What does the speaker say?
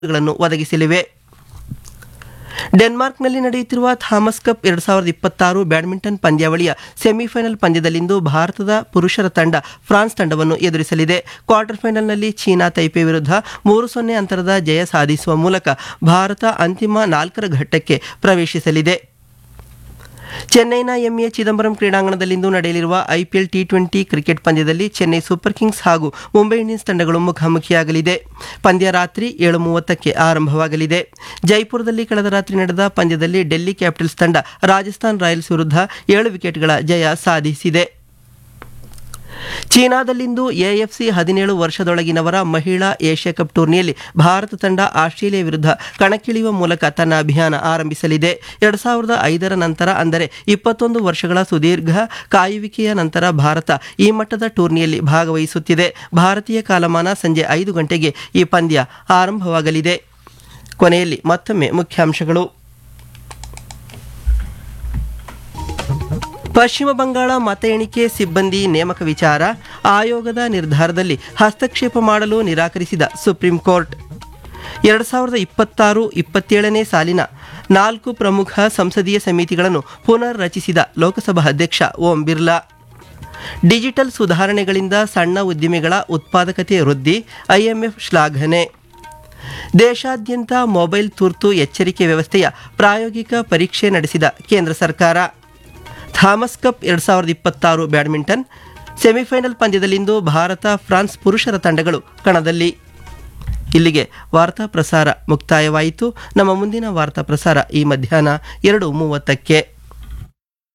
ಗಳನ್ನು ಒದಗಿಸಲಿವೆ ಡೆನ್ಮಾರ್ಕ್ನಲ್ಲಿ ನಡೆಯುತ್ತಿರುವ Thomas cup ಎರಡು ಸಾವಿರದ ಇಪ್ಪತ್ತಾರು ಬ್ಯಾಡ್ಮಿಂಟನ್ ಪಂದ್ಯಾವಳಿಯ ಸೆಮಿಫೈನಲ್ ಪಂದ್ಯದಲ್ಲಿಂದು ಭಾರತದ ಪುರುಷರ ತಂಡ ಫ್ರಾನ್ಸ್ ತಂಡವನ್ನು ಎದುರಿಸಲಿದೆ ಕ್ವಾರ್ಟರ್ ಫೈನಲ್ನಲ್ಲಿ ಚೀನಾ ತೈಪೆ ವಿರುದ್ಧ ಮೂರು ಸೊನ್ನೆ ಅಂತರದ ಜಯ ಸಾಧಿಸುವ ಮೂಲಕ ಭಾರತ ಅಂತಿಮ ನಾಲ್ಕರ ಘಟ್ಟಕ್ಕೆ ಪ್ರವೇಶಿಸಲಿದೆ ಚೆನ್ನೈನ ಎಂಎ ಚಿದಂಬರಂ ಕ್ರೀಡಾಂಗಣದಲ್ಲಿಂದು ನಡೆಯಲಿರುವ ಐಪಿಎಲ್ ಟಿ ಟ್ವೆಂಟಿ ಕ್ರಿಕೆಟ್ ಪಂದ್ಯದಲ್ಲಿ ಚೆನ್ನೈ ಸೂಪರ್ ಕಿಂಗ್ಸ್ ಹಾಗೂ ಮುಂಬೈ ಇಂಡಿಯನ್ಸ್ ತಂಡಗಳು ಮುಖಾಮುಖಿಯಾಗಲಿದೆ ಪಂದ್ಯ ರಾತ್ರಿ ಏಳು ಮೂವತ್ತಕ್ಕೆ ಆರಂಭವಾಗಲಿದೆ ಜೈಪುರದಲ್ಲಿ ಕಳೆದ ರಾತ್ರಿ ನಡೆದ ಪಂದ್ಯದಲ್ಲಿ ಡೆಲ್ಲಿ ಕ್ಯಾಪಿಟಲ್ಸ್ ತಂಡ ರಾಜಸ್ಥಾನ್ ರಾಯಲ್ಸ್ ವಿರುದ್ಧ ಏಳು ವಿಕೆಟ್ಗಳ ಜಯ ಸಾಧಿಸಿದೆ ಚೀನಾದಲ್ಲಿಂದು ಎಎಫ್ಸಿ ಹದಿನೇಳು ವರ್ಷದೊಳಗಿನವರ ಮಹಿಳಾ ಏಷ್ಯಾ ಕಪ್ ಟೂರ್ನಿಯಲ್ಲಿ ಭಾರತ ತಂಡ ಆಸ್ಟ್ರೇಲಿಯಾ ವಿರುದ್ಧ ಕಣಕ್ಕಿಳಿಯುವ ಮೂಲಕ ತನ್ನ ಅಭಿಯಾನ ಆರಂಭಿಸಲಿದೆ ಎರಡು ಸಾವಿರದ ಐದರ ನಂತರ ಅಂದರೆ ಇಪ್ಪತ್ತೊಂದು ವರ್ಷಗಳ ಸುದೀರ್ಘ ಕಾಯುವಿಕೆಯ ನಂತರ ಭಾರತ ಈ ಮಟ್ಟದ ಟೂರ್ನಿಯಲ್ಲಿ ಭಾಗವಹಿಸುತ್ತಿದೆ ಭಾರತೀಯ ಕಾಲಮಾನ ಸಂಜೆ ಐದು ಗಂಟೆಗೆ ಈ ಪಂದ್ಯ ಆರಂಭವಾಗಲಿದೆ ಕೊನೆಯಲ್ಲಿ ಮತ್ತೊಮ್ಮೆ ಮುಖ್ಯಾಂಶಗಳು ಪಶ್ಚಿಮ ಬಂಗಾಳ ಮತ ಎಣಿಕೆ ಸಿಬ್ಬಂದಿ ನೇಮಕ ವಿಚಾರ ಆಯೋಗದ ನಿರ್ಧಾರದಲ್ಲಿ ಹಸ್ತಕ್ಷೇಪ ಮಾಡಲು ನಿರಾಕರಿಸಿದ ಸುಪ್ರೀಂ ಕೋರ್ಟ್ ಎರಡು ಸಾವಿರದ ಇಪ್ಪತ್ತಾರು ಇಪ್ಪತ್ತೇಳನೇ ಸಾಲಿನ ನಾಲ್ಕು ಪ್ರಮುಖ ಸಂಸದೀಯ ಸಮಿತಿಗಳನ್ನು ಪುನರ್ ರಚಿಸಿದ ಲೋಕಸಭಾ ಅಧ್ಯಕ್ಷ ಓಂ ಬಿರ್ಲಾ ಡಿಜಿಟಲ್ ಸುಧಾರಣೆಗಳಿಂದ ಸಣ್ಣ ಉದ್ದಿಮೆಗಳ ಉತ್ಪಾದಕತೆ ವೃದ್ಧಿ ಐಎಂಎಫ್ ಶ್ಲಾಘನೆ ದೇಶಾದ್ಯಂತ ಮೊಬೈಲ್ ತುರ್ತು ಎಚ್ಚರಿಕೆ ವ್ಯವಸ್ಥೆಯ ಪ್ರಾಯೋಗಿಕ ಪರೀಕ್ಷೆ ನಡೆಸಿದ ಕೇಂದ್ರ ಸರ್ಕಾರ ಥಾಮಸ್ ಕಪ್ ಎರಡು ಸಾವಿರದ ಇಪ್ಪತ್ತಾರು ಬ್ಯಾಡ್ಮಿಂಟನ್ ಸೆಮಿಫೈನಲ್ ಪಂದ್ಯದಲ್ಲಿಂದು ಭಾರತ ಫ್ರಾನ್ಸ್ ಪುರುಷರ ತಂಡಗಳು ಕಣದಲ್ಲಿ ಇಲ್ಲಿಗೆ ವಾರ್ತಾ ಪ್ರಸಾರ ಮುಕ್ತಾಯವಾಯಿತು ನಮ್ಮ ಮುಂದಿನ ವಾರ್ತಾ ಪ್ರಸಾರ ಈ ಮಧ್ಯಾಹ್ನ ಎರಡು ಮೂವತ್ತಕ್ಕೆ